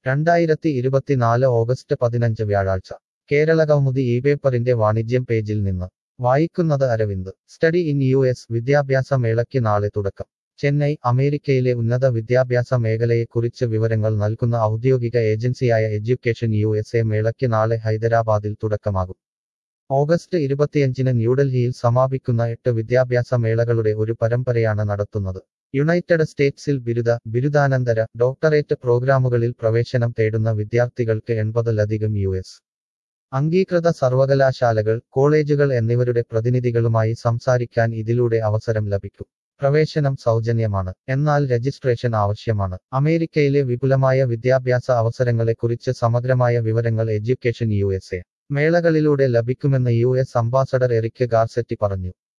രണ്ടായിരത്തി ഇരുപത്തിനാല് ഓഗസ്റ്റ് പതിനഞ്ച് വ്യാഴാഴ്ച കേരള കൗമുദി ഈ പേപ്പറിന്റെ വാണിജ്യം പേജിൽ നിന്ന് വായിക്കുന്നത് Aravind study in U S വിദ്യാഭ്യാസ മേളയ്ക്ക് നാളെ തുടക്കം ചെന്നൈ അമേരിക്കയിലെ ഉന്നത വിദ്യാഭ്യാസ മേഖലയെക്കുറിച്ച് വിവരങ്ങൾ നൽകുന്ന ഔദ്യോഗിക ഏജൻസിയായ എഡ്യൂക്കേഷൻ യു എസ് എ മേളയ്ക്ക് നാളെ ഹൈദരാബാദിൽ തുടക്കമാകും ഓഗസ്റ്റ് ഇരുപത്തിയഞ്ചിന് ന്യൂഡൽഹിയിൽ സമാപിക്കുന്ന എട്ട് വിദ്യാഭ്യാസ മേളകളുടെ ഒരു പരമ്പരയാണ് നടത്തുന്നത് യുണൈറ്റഡ് സ്റ്റേറ്റ്സിൽ ബിരുദ ബിരുദാനന്തര ഡോക്ടറേറ്റ് പ്രോഗ്രാമുകളിൽ പ്രവേശനം തേടുന്ന വിദ്യാർത്ഥികൾക്ക് എൺപതിലധികം യു എസ് അംഗീകൃത സർവകലാശാലകൾ കോളേജുകൾ എന്നിവരുടെ പ്രതിനിധികളുമായി സംസാരിക്കാൻ ഇതിലൂടെ അവസരം ലഭിക്കും പ്രവേശനം സൗജന്യമാണ് എന്നാൽ രജിസ്ട്രേഷൻ ആവശ്യമാണ് അമേരിക്കയിലെ വിപുലമായ വിദ്യാഭ്യാസ അവസരങ്ങളെക്കുറിച്ച് സമഗ്രമായ വിവരങ്ങൾ എഡ്യൂക്കേഷൻ യു എസ് എ മേളകളിലൂടെ ലഭിക്കുമെന്ന് U S ambassador Eric Garcetti പറഞ്ഞു